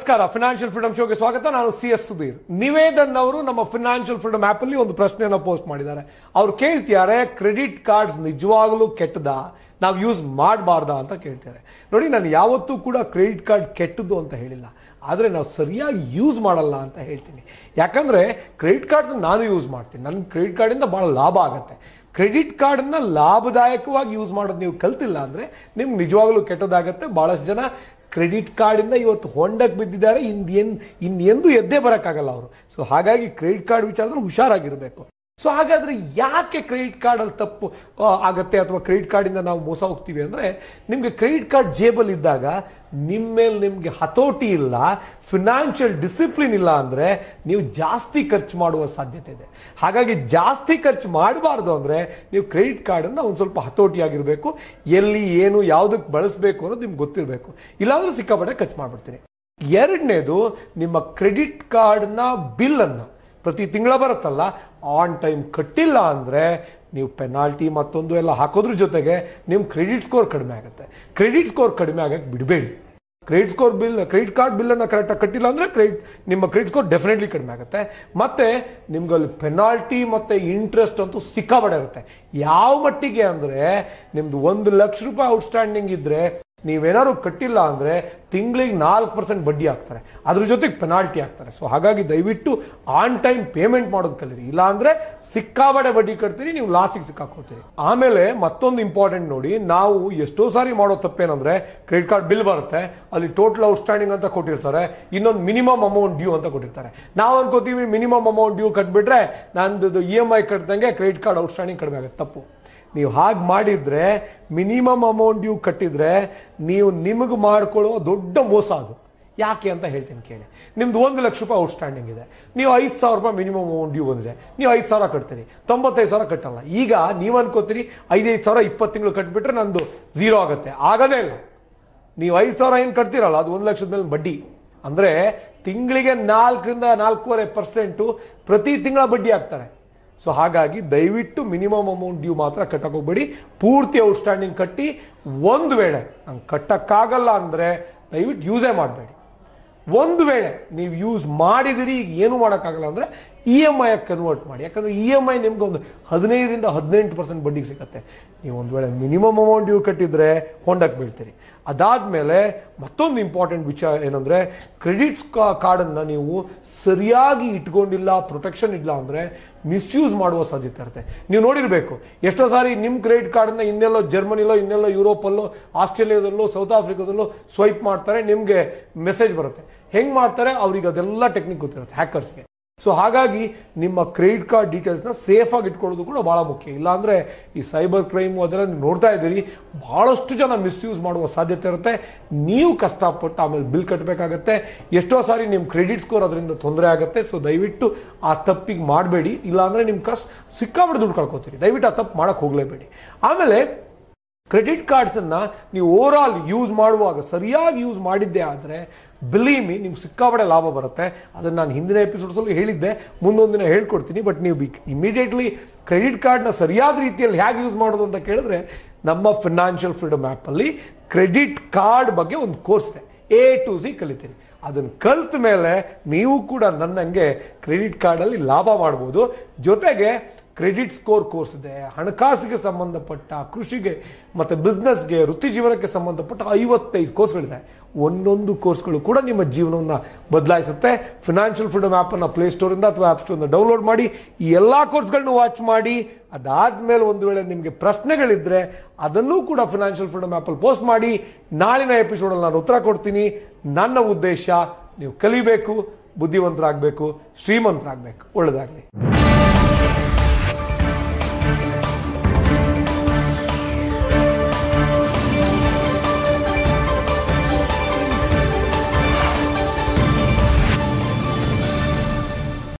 ನಮಸ್ಕಾರ financial freedom ಶೋಗೆ ಸ್ವಾಗತ ನಾನು ಸಿ ಎಸ್ ಸುಧೀರ್ ನಿವೇದನ್ ಅವರು ನಮ್ಮ ಫಿನಾನ್ಷಿಯಲ್ ಫ್ರೀಡಮ್ ಆಪ್ ಅಲ್ಲಿ ಒಂದು ಪ್ರಶ್ನೆಯನ್ನ ಪೋಸ್ಟ್ ಮಾಡಿದ್ದಾರೆ ಅವ್ರು ಕೇಳ್ತಿದ್ದಾರೆ ಕ್ರೆಡಿಟ್ ಕಾರ್ಡ್ಸ್ ನಿಜವಾಗ್ಲೂ ಕೆಟ್ಟದ ನಾವು ಯೂಸ್ ಮಾಡಬಾರ್ದಾ ಅಂತ ಕೇಳ್ತಾರೆ ನೋಡಿ ನಾನು ಯಾವತ್ತೂ ಕೂಡ ಕ್ರೆಡಿಟ್ ಕಾರ್ಡ್ ಕೆಟ್ಟದ್ದು ಅಂತ ಹೇಳಿಲ್ಲ ಆದರೆ ನಾವು ಸರಿಯಾಗಿ ಯೂಸ್ ಮಾಡಲ್ಲ ಅಂತ ಹೇಳ್ತೀನಿ ಯಾಕಂದ್ರೆ ಕ್ರೆಡಿಟ್ ಕಾರ್ಡ್ಸ್ ನಾನು ಯೂಸ್ ಮಾಡ್ತೀನಿ ನನ್ನ ಕ್ರೆಡಿಟ್ ಕಾರ್ಡಿಂದ ಭಾಳ ಲಾಭ ಆಗುತ್ತೆ ಕ್ರೆಡಿಟ್ ಕಾರ್ಡನ್ನ ಲಾಭದಾಯಕವಾಗಿ ಯೂಸ್ ಮಾಡೋದು ನೀವು ಕಲ್ತಿಲ್ಲ ಅಂದರೆ ನಿಮ್ಗೆ ನಿಜವಾಗ್ಲೂ ಕೆಟ್ಟದಾಗತ್ತೆ ಭಾಳಷ್ಟು ಜನ ಕ್ರೆಡಿಟ್ ಕಾರ್ಡಿಂದ ಇವತ್ತು ಹೊಂಡಕ್ಕೆ ಬಿದ್ದಿದ್ದಾರೆ ಇನ್ನೇನು ಇನ್ನೆಂದು ಎದ್ದೇ ಬರೋಕ್ಕಾಗಲ್ಲ ಅವರು ಸೊ ಹಾಗಾಗಿ ಕ್ರೆಡಿಟ್ ಕಾರ್ಡ್ ವಿಚಾರದಲ್ಲಿ ಹುಷಾರಾಗಿರಬೇಕು ಸೊ ಹಾಗಾದ್ರೆ ಯಾಕೆ ಕ್ರೆಡಿಟ್ ಕಾರ್ಡಲ್ಲಿ ತಪ್ಪು ಆ, ಆಗತ್ತೆ ಅಥವಾ ಕ್ರೆಡಿಟ್ ಕಾರ್ಡಿಂದ ನಾವು ಮೋಸ ಹೋಗ್ತೀವಿ ಅಂದರೆ ನಿಮಗೆ ಕ್ರೆಡಿಟ್ ಕಾರ್ಡ್ ಜೇಬಲ್ಲಿ ಇದ್ದಾಗ ನಿಮ್ಮ ಮೇಲೆ ನಿಮಗೆ ಹತೋಟಿ ಇಲ್ಲ ಫಿನಾನ್ಷಿಯಲ್ ಡಿಸಿಪ್ಲಿನ್ ಇಲ್ಲ ಅಂದರೆ ನೀವು ಜಾಸ್ತಿ ಖರ್ಚು ಮಾಡುವ ಸಾಧ್ಯತೆ ಇದೆ ಹಾಗಾಗಿ ಜಾಸ್ತಿ ಖರ್ಚು ಮಾಡಬಾರ್ದು ಅಂದರೆ ನೀವು ಕ್ರೆಡಿಟ್ ಕಾರ್ಡನ್ನು ಒಂದು ಸ್ವಲ್ಪ ಹತೋಟಿಯಾಗಿರಬೇಕು ಎಲ್ಲಿ ಏನು ಯಾವುದಕ್ಕೆ ಬಳಸಬೇಕು ಅನ್ನೋದು ನಿಮ್ಗೆ ಗೊತ್ತಿರಬೇಕು ಇಲ್ಲಾಂದ್ರೆ ಸಿಕ್ಕಾಪಟ್ಟೆ ಖರ್ಚು ಮಾಡಿಬಿಡ್ತೀನಿ ಎರಡನೇದು ನಿಮ್ಮ ಕ್ರೆಡಿಟ್ ಕಾರ್ಡ್ನ ಬಿಲ್ಲನ್ನು ಪ್ರತಿ ತಿಂಗಳ ಬರುತ್ತಲ್ಲ ಆನ್ ಟೈಮ್ ಕಟ್ಟಿಲ್ಲ ಅಂದರೆ ನೀವು ಪೆನಾಲ್ಟಿ ಮತ್ತೊಂದು ಎಲ್ಲ ಹಾಕೋದ್ರ ಜೊತೆಗೆ ನಿಮ್ಮ ಕ್ರೆಡಿಟ್ ಸ್ಕೋರ್ ಕಡಿಮೆ ಆಗುತ್ತೆ ಕ್ರೆಡಿಟ್ ಸ್ಕೋರ್ ಕಡಿಮೆ ಆಗಕ್ಕೆ ಬಿಡಬೇಡಿ credit score bill credit card ಬಿಲ್ಲನ್ನು ಕರೆಕ್ಟಾಗಿ ಕಟ್ಟಿಲ್ಲ ಅಂದರೆ ಕ್ರೆಡಿಟ್ ನಿಮ್ಮ ಕ್ರೆಡಿಟ್ ಸ್ಕೋರ್ ಡೆಫಿನೆಟ್ಲಿ ಕಡಿಮೆ ಆಗುತ್ತೆ ಮತ್ತೆ ನಿಮ್ಗಲ್ಲಿ ಪೆನಾಲ್ಟಿ ಮತ್ತು ಇಂಟ್ರೆಸ್ಟ್ ಅಂತೂ ಸಿಕ್ಕಾಬಡೆ ಇರುತ್ತೆ ಯಾವ ಮಟ್ಟಿಗೆ ಅಂದರೆ ನಿಮ್ದು ಒಂದು ಲಕ್ಷ ರೂಪಾಯಿ ಔಟ್ಸ್ಟ್ಯಾಂಡಿಂಗ್ ಇದ್ದರೆ ನೀವೇನಾದ್ರು ಕಟ್ಟಿಲ್ಲ ಅಂದರೆ ತಿಂಗಳಿಗೆ ನಾಲ್ಕು ಪರ್ಸೆಂಟ್ ಬಡ್ಡಿ ಹಾಕ್ತಾರೆ ಅದ್ರ ಜೊತೆಗೆ ಪೆನಾಲ್ಟಿ ಹಾಕ್ತಾರೆ ಸೊ ಹಾಗಾಗಿ ದಯವಿಟ್ಟು ಆನ್ ಟೈಮ್ ಪೇಮೆಂಟ್ ಮಾಡೋದು ಕಲೀರಿ ಇಲ್ಲ ಅಂದರೆ ಸಿಕ್ಕಾಬಡೆ ಬಡ್ಡಿ ಕಟ್ತೀರಿ ನೀವು ಲಾಸಿಗೆ ಸಿಕ್ಕಾಕೋತೀರಿ ಆಮೇಲೆ ಮತ್ತೊಂದು ಇಂಪಾರ್ಟೆಂಟ್ ನೋಡಿ ನಾವು ಎಷ್ಟೋ ಸಾರಿ ಮಾಡೋ ತಪ್ಪೇನಂದ್ರೆ ಕ್ರೆಡಿಟ್ ಕಾರ್ಡ್ ಬಿಲ್ ಬರುತ್ತೆ ಅಲ್ಲಿ ಟೋಟಲ್ ಔಟ್ಸ್ಟ್ಯಾಂಡಿಂಗ್ ಅಂತ ಕೊಟ್ಟಿರ್ತಾರೆ ಇನ್ನೊಂದು ಮಿನಿಮಮ್ ಅಮೌಂಟ್ ಡ್ಯೂ ಅಂತ ಕೊಟ್ಟಿರ್ತಾರೆ ನಾವು ಅನ್ಕೋತೀವಿ ಮಿನಿಮಮ್ ಅಮೌಂಟ್ ಡ್ಯೂ ಕಟ್ಬಿಟ್ರೆ ನಂದು ಇ ಎಮ್ ಐ ಕಟ್ದಂಗೆ ಕ್ರೆಡಿಟ್ ಕಾರ್ಡ್ ಔಟ್ಸ್ಟ್ಯಾಂಡಿಂಗ್ ಕಡಿಮೆ ಆಗುತ್ತೆ ತಪ್ಪು ನೀವು ಹಾಗೆ ಮಾಡಿದ್ರೆ ಮಿನಿಮಮ್ ಅಮೌಂಟ್ ಡ್ಯೂ ಕಟ್ಟಿದ್ರೆ ನೀವು ನಿಮಗೆ ಮಾಡ್ಕೊಳ್ಳೋ ದೊಡ್ಡ ಮೋಸ ಅದು ಯಾಕೆ ಅಂತ ಹೇಳ್ತೀನಿ ಕೇಳಿ ನಿಮ್ದು ಒಂದು ಲಕ್ಷ ರೂಪಾಯಿ ಔಟ್ಸ್ಟ್ಯಾಂಡಿಂಗ್ ಇದೆ ನೀವು ಐದು ಸಾವಿರ ರೂಪಾಯಿ ಮಿನಿಮಮ್ ಅಮೌಂಟ್ ಡ್ಯೂ ಬಂದಿದೆ ನೀವು ಐದು ಸಾವಿರ ಕಟ್ತೀರಿ ತೊಂಬತ್ತೈದು ಸಾವಿರ ಕಟ್ಟಲ್ಲ ಈಗ ನೀವು ಅನ್ಕೋತೀರಿ ಐದೈದು ಸಾವಿರ ಇಪ್ಪತ್ತು ತಿಂಗಳು ಕಟ್ಬಿಟ್ರೆ ನಂದು ಝೀರೋ ಆಗುತ್ತೆ ಆಗದೇ ಇಲ್ಲ ನೀವು ಐದು ಸಾವಿರ ಏನು ಕಟ್ತೀರಲ್ಲ ಅದು ಒಂದು ಲಕ್ಷದ ಮೇಲೆ ಬಡ್ಡಿ ಅಂದರೆ ತಿಂಗಳಿಗೆ ನಾಲ್ಕರಿಂದ ನಾಲ್ಕೂವರೆ ಪರ್ಸೆಂಟು ಪ್ರತಿ ತಿಂಗಳ ಬಡ್ಡಿ ಹಾಕ್ತಾರೆ ಸೊ ಹಾಗಾಗಿ ದಯವಿಟ್ಟು ಮಿನಿಮಮ್ ಅಮೌಂಟ್ ಡ್ಯೂ ಮಾತ್ರ ಕಟ್ಟಕ್ಕೆ ಹೋಗ್ಬೇಡಿ ಪೂರ್ತಿ ಔಟ್ಸ್ಟ್ಯಾಂಡಿಂಗ್ ಕಟ್ಟಿ ಒಂದು ವೇಳೆ ನಂಗೆ ಕಟ್ಟಕ್ಕಾಗಲ್ಲ ಅಂದರೆ ದಯವಿಟ್ಟು ಯೂಸೇ ಮಾಡಬೇಡಿ ಒಂದು ವೇಳೆ ನೀವು ಯೂಸ್ ಮಾಡಿದಿರಿ ಈಗ ಏನು ಮಾಡೋಕ್ಕಾಗಲ್ಲ ಅಂದರೆ ಇ ಎಮ್ ಐ ಕನ್ವರ್ಟ್ ಮಾಡಿ ಯಾಕಂದರೆ ಇ ಎಮ್ ಐ ನಿಮ್ಗೆ ಒಂದು ಹದಿನೈದರಿಂದ ಹದಿನೆಂಟು ಪರ್ಸೆಂಟ್ ಬಡ್ಡಿಗೆ ಸಿಗುತ್ತೆ ನೀವು ಒಂದು ವೇಳೆ ಮಿನಿಮಮ್ ಅಮೌಂಟ್ ಡ್ಯೂ ಕಟ್ಟಿದ್ರೆ ಹೊಂಡಕ್ಕೆ ಬೀಳ್ತೀರಿ ಅದಾದಮೇಲೆ ಮತ್ತೊಂದು ಇಂಪಾರ್ಟೆಂಟ್ ವಿಚಾರ ಏನಂದರೆ ಕ್ರೆಡಿಟ್ಸ್ ಕಾರ್ಡನ್ನು ನೀವು ಸರಿಯಾಗಿ ಇಟ್ಕೊಂಡಿಲ್ಲ ಪ್ರೊಟೆಕ್ಷನ್ ಇಲ್ಲ ಅಂದರೆ ಮಿಸ್ಯೂಸ್ ಮಾಡುವ ಸಾಧ್ಯತೆ ಇರುತ್ತೆ ನೀವು ನೋಡಿರಬೇಕು ಎಷ್ಟೋ ಸಾರಿ ನಿಮ್ಮ ಕ್ರೆಡಿಟ್ ಕಾರ್ಡನ್ನ ಇನ್ನೆಲ್ಲೋ ಜರ್ಮನಿಲೋ ಇನ್ನೆಲ್ಲೋ ಯುರೋಪಲ್ಲೋ ಆಸ್ಟ್ರೇಲಿಯಾದಲ್ಲೋ ಸೌತ್ ಆಫ್ರಿಕಾದಲ್ಲೋ ಸ್ವೈಪ್ ಮಾಡ್ತಾರೆ ನಿಮಗೆ ಮೆಸೇಜ್ ಬರುತ್ತೆ ಹೆಂಗೆ ಮಾಡ್ತಾರೆ ಅವ್ರಿಗೆ ಅದೆಲ್ಲ ಟೆಕ್ನಿಕ್ ಗೊತ್ತಿರುತ್ತೆ ಹ್ಯಾಕರ್ಸ್ಗೆ ಸೊ ಹಾಗಾಗಿ ನಿಮ್ಮ ಕ್ರೆಡಿಟ್ ಕಾರ್ಡ್ ಡೀಟೇಲ್ಸ್ನ ಸೇಫಾಗಿ ಇಟ್ಕೊಳ್ಳೋದು ಕೂಡ ಭಾಳ ಮುಖ್ಯ ಇಲ್ಲಾಂದರೆ ಈ ಸೈಬರ್ ಕ್ರೈಮು ಅದೆಲ್ಲ ನೀವು ನೋಡ್ತಾ ಇದ್ದೀರಿ ಭಾಳಷ್ಟು ಜನ ಮಿಸ್ಯೂಸ್ ಮಾಡುವ ಸಾಧ್ಯತೆ ಇರುತ್ತೆ ನೀವು ಕಷ್ಟಪಟ್ಟು ಆಮೇಲೆ ಬಿಲ್ ಕಟ್ಟಬೇಕಾಗತ್ತೆ ಎಷ್ಟೋ ಸಾರಿ ನಿಮ್ಮ ಕ್ರೆಡಿಟ್ ಸ್ಕೋರ್ ಅದರಿಂದ ತೊಂದರೆ ಆಗುತ್ತೆ ಸೊ ದಯವಿಟ್ಟು ಆ ತಪ್ಪಿಗೆ ಮಾಡಬೇಡಿ ಇಲ್ಲಾಂದರೆ ನಿಮ್ಮ ಕಷ್ಟ ಸಿಕ್ಕಾಬಿಟ್ಟು ದುಡ್ಡು ಕಳ್ಕೊತೀರಿ ದಯವಿಟ್ಟು ಆ ತಪ್ಪು ಮಾಡೋಕ್ಕೆ ಹೋಗಲೇಬೇಡಿ ಆಮೇಲೆ ಕ್ರೆಡಿಟ್ ಕಾರ್ಡ್ಸನ್ನು ನೀವು ಓವರ್ ಆಲ್ ಯೂಸ್ ಮಾಡುವಾಗ ಸರಿಯಾಗಿ ಯೂಸ್ ಮಾಡಿದ್ದೇ ಆದರೆ ಬಿಲೀವ್ ಮಿ ನಿಮ್ಗೆ ಸಿಕ್ಕಾಪಡೆ ಲಾಭ ಬರುತ್ತೆ ಅದನ್ನು ನಾನು ಹಿಂದಿನ ಎಪಿಸೋಡ್ಸಲ್ಲಿ ಹೇಳಿದ್ದೆ ಮುಂದೊಂದು ದಿನ ಹೇಳ್ಕೊಡ್ತೀನಿ ಬಟ್ ನೀವು ಬಿ ಇಮಿಡಿಯೇಟ್ಲಿ ಕ್ರೆಡಿಟ್ ಕಾರ್ಡ್ನ ಸರಿಯಾದ ರೀತಿಯಲ್ಲಿ ಹೇಗೆ ಯೂಸ್ ಮಾಡೋದು ಅಂತ ಕೇಳಿದ್ರೆ ನಮ್ಮ ಫಿನಾನ್ಷಿಯಲ್ ಫ್ರೀಡಮ್ ಆ್ಯಪಲ್ಲಿ ಕ್ರೆಡಿಟ್ ಕಾರ್ಡ್ ಬಗ್ಗೆ ಒಂದು ಕೋರ್ಸ್ ಇದೆ ಎ ಟು ಸಿ ಕಲಿತೀರಿ ಅದನ್ನು ಕಲ್ತ ಮೇಲೆ ನೀವು ಕೂಡ ನನ್ನಂಗೆ ಕ್ರೆಡಿಟ್ ಕಾರ್ಡಲ್ಲಿ ಲಾಭ ಮಾಡ್ಬೋದು ಜೊತೆಗೆ ಕ್ರೆಡಿಟ್ ಸ್ಕೋರ್ ಕೋರ್ಸ್ ಇದೆ ಹಣಕಾಸಿಗೆ ಸಂಬಂಧಪಟ್ಟ ಕೃಷಿಗೆ ಮತ್ತು ಬಿಸ್ನೆಸ್ಗೆ ವೃತ್ತಿ ಜೀವನಕ್ಕೆ ಸಂಬಂಧಪಟ್ಟ ಐವತ್ತೈದು ಕೋರ್ಸ್ಗಳಿದೆ ಒಂದೊಂದು ಕೋರ್ಸ್ಗಳು ಕೂಡ ನಿಮ್ಮ ಜೀವನವನ್ನು ಬದಲಾಯಿಸುತ್ತೆ ಫಿನಾನ್ಷಿಯಲ್ ಫ್ರೀಡಮ್ ಆ್ಯಪನ್ನು ಪ್ಲೇಸ್ಟೋರಿಂದ ಅಥವಾ ಆ್ಯಪ್ ಸ್ಟೋರಿಂದ ಡೌನ್ಲೋಡ್ ಮಾಡಿ ಈ ಎಲ್ಲ ಕೋರ್ಸ್ಗಳನ್ನೂ ವಾಚ್ ಮಾಡಿ ಅದಾದಮೇಲೆ ಒಂದು ವೇಳೆ ನಿಮಗೆ ಪ್ರಶ್ನೆಗಳಿದ್ದರೆ ಅದನ್ನೂ ಕೂಡ ಫಿನಾನ್ಷಿಯಲ್ ಫ್ರೀಡಮ್ ಆ್ಯಪಲ್ಲಿ ಪೋಸ್ಟ್ ಮಾಡಿ ನಾಳಿನ ಎಪಿಸೋಡಲ್ಲಿ ನಾನು ಉತ್ತರ ಕೊಡ್ತೀನಿ ನನ್ನ ಉದ್ದೇಶ ನೀವು ಕಲಿಬೇಕು ಬುದ್ಧಿವಂತರಾಗಬೇಕು ಶ್ರೀಮಂತರಾಗಬೇಕು ಒಳ್ಳೆಯದಾಗಲಿ